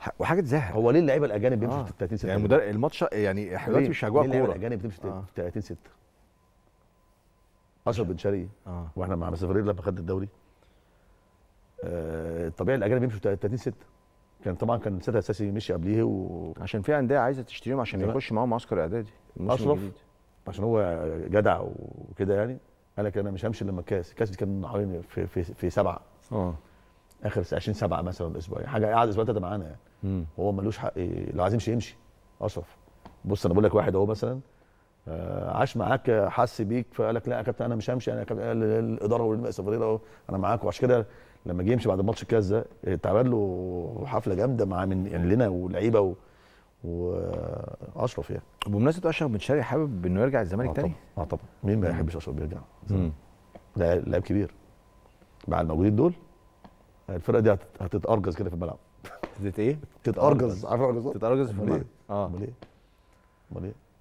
ح- وحاجه تزهق هو ليه اللعيبه الاجانب بيمشوا آه. في 30 6 يعني المدرب الماتش يعني احنا دلوقتي مش اجواء ليه اللعيبه كوره الاجانب بتمشي في آه. 30 6 اشرف بن شرقي اه واحنا مع مسافرين لما خدنا الدوري آه، الطبيعي الاجانب بيمشوا 30 6 كان طبعا كان سيد اساسي مشي قبليه وعشان عشان في انديه عايزه تشتريهم عشان زمان. يخش معاهم معسكر اعدادي الموسم أشرف؟ الجديد. هو جدع وكده يعني قال لك انا مش همشي لما الكاس الكاس دي كان حوالي في في في سبعه اه اخر 20 سبعه مثلا اسبوع حاجه قاعد اسبوع ثلاثه معانا يعني مم. هو ملوش حق لو عايز يمشي يمشي اشرف بص انا بقول لك واحد اهو مثلا آه، عاش معاك حس بيك فقال لك لا يا كابتن انا مش همشي انا يا كابتن قال الاداره والسفريه اهو انا معاك وعشان كده لما جه يمشي بعد ماتش الكاس ده اتعمل له حفله جامده مع من يعني لنا ولعيبه و- واشرف يعني بمناسبه اشرف بن شرقي حابب انه يرجع اه الزمالك طبعا تاني اه طبعا مين ما يحبش اشرف بيرجع مم. ده لاعب كبير مع الموجودين دول الفرقه دي هتت- هتتارجز كده في الملعب تت ايه تتارجز عارف ارجز تتارجز في امال ايه الملعب. اه امال ايه امال ايه